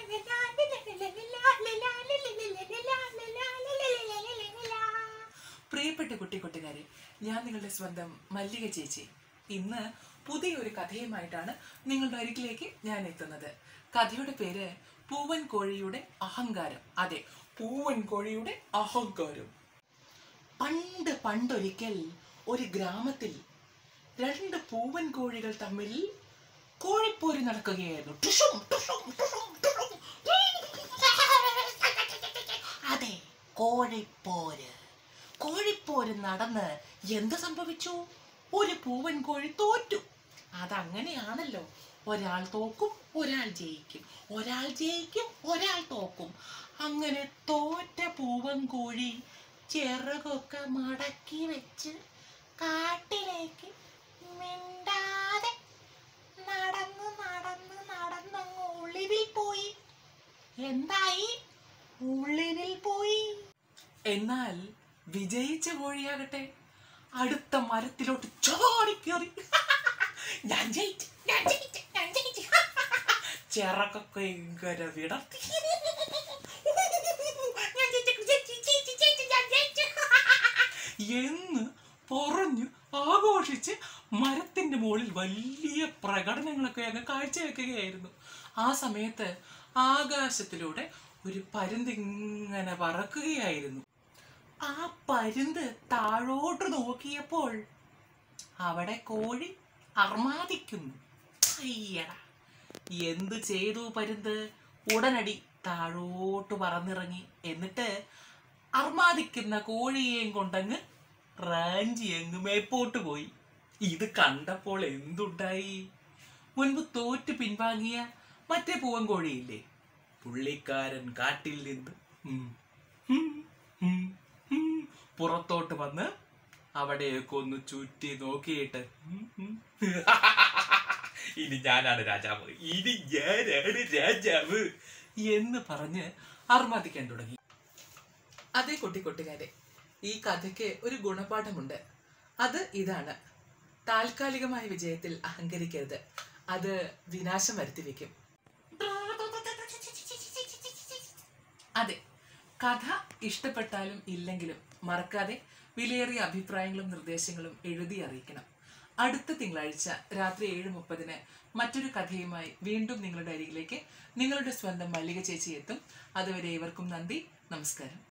പ്രിയപ്പെട്ട കുട്ടി കുട്ടികാരെ ഞാൻ നിങ്ങളുടെ സ്വന്തം മല്ലിക ചേച്ചി ഇന്ന് പുതിയൊരു കഥയുമായിട്ടാണ് നിങ്ങളുടെ അരികിലേക്ക് ഞാൻ എത്തുന്നത് കഥയുടെ പേര് പൂവൻ കോഴിയുടെ അഹങ്കാരം അതെ പൂവൻ കോഴിയുടെ അഹങ്കാരം പണ്ട് പണ്ടൊരിക്കൽ ഒരു ഗ്രാമത്തിൽ രണ്ട് പൂവൻ കോഴികൾ തമ്മിൽ കോഴിപ്പോര് നടക്കുകയായിരുന്നു ടുഷും, ടുഷും, ടുഷും, ടുഷും. അതെ കോഴിപ്പോര് കോഴിപ്പോര് നടന്ന് എന്ത് സംഭവിച്ചു ഒരു പൂവൻ കോഴി തോറ്റു അതങ്ങനെയാണല്ലോ ഒരാൾ തോക്കും ഒരാൾ ജയിക്കും ഒരാൾ ജയിക്കും ഒരാൾ തോക്കും അങ്ങനെ തോറ്റ പൂവൻ കോഴി ചിറകൊക്കെ മടക്കി വെച്ച് കാട്ടിലേക്ക് മിണ്ടാതെ നടന്ന് നടന്ന് നടന്നങ്ങ് ഒളിവിൽ പോയി എന്തായി ഉള്ളിനിൽ പോയി എന്നാൽ വിജയിച്ച കോഴിയാകട്ടെ അടുത്ത മരത്തിലോട്ട് ചാടിക്കേറി ഞാൻ ജയിച്ചു ഞാൻ ജയിച്ചു ഞാൻ ജയിച്ചു ചിറകൊക്കെ ഇങ്ങനെ വിടർത്തി ഞാൻ ജയിച്ചു, ജയിച്ചു, ജയിച്ചു, ജയിച്ചു, ഞാൻ ജയിച്ചു. എന്ന് പറഞ്ഞു ആഘോഷിച്ച് മരത്തിന്റെ മുകളിൽ വലിയ പ്രകടനങ്ങളൊക്കെ അങ്ങ് കാഴ്ചവെക്കുകയായിരുന്നു ആ സമയത്ത് ആകാശത്തിലൂടെ ഒരു പരുന്തിങ്ങനെ പറക്കുകയായിരുന്നു ആ പരുന്ത് താഴോട്ട് നോക്കിയപ്പോൾ അവിടെ കോഴി അർമാദിക്കുന്നു അയ്യടാ എന്ത് ചെയ്തു പരുന്ത് ഉടനടി താഴോട്ട് പറന്നിറങ്ങി എന്നിട്ട് അർമാദിക്കുന്ന കോഴിയെയും കൊണ്ടങ്ങ് റാഞ്ചി അങ്ങ് മേപ്പോട്ട് പോയി ഇത് കണ്ടപ്പോൾ എന്തുണ്ടായി മുൻപ് തോറ്റ് പിൻവാങ്ങിയ മറ്റേ പൂവൻ കോഴിയില്ലേ പുള്ളിക്കാരൻ കാട്ടിൽ നിന്ന് ഉം, ഉം, ഉം, ഉം, പുറത്തോട്ട് വന്ന് അവിടെയൊക്കെ ഒന്ന് ചുറ്റി നോക്കിയിട്ട് ഉം, ഉം. ഇനി ഞാനാണ് രാജാവ് ഇനി ഞാനാണ് രാജാവ് എന്ന് പറഞ്ഞ് അർമാദിക്കാൻ തുടങ്ങി അതേ കുട്ടി കുട്ടികാരെ ഈ കഥയ്ക്ക് ഒരു ഗുണപാഠമുണ്ട് അത് ഇതാണ് താൽക്കാലികമായ വിജയത്തിൽ അഹങ്കരിക്കരുത് അത് വിനാശം വരുത്തിവെക്കും അതെ കഥ ഇഷ്ടപ്പെട്ടാലും ഇല്ലെങ്കിലും മറക്കാതെ വിലയേറിയ അഭിപ്രായങ്ങളും നിർദ്ദേശങ്ങളും എഴുതി അറിയിക്കണം അടുത്ത തിങ്കളാഴ്ച രാത്രി ഏഴ് മുപ്പതിന് മറ്റൊരു കഥയുമായി വീണ്ടും നിങ്ങളുടെ അരികിലേക്ക് നിങ്ങളുടെ സ്വന്തം മല്ലിക ചേച്ചി എത്തും അതുവരെ ഏവർക്കും നന്ദി നമസ്കാരം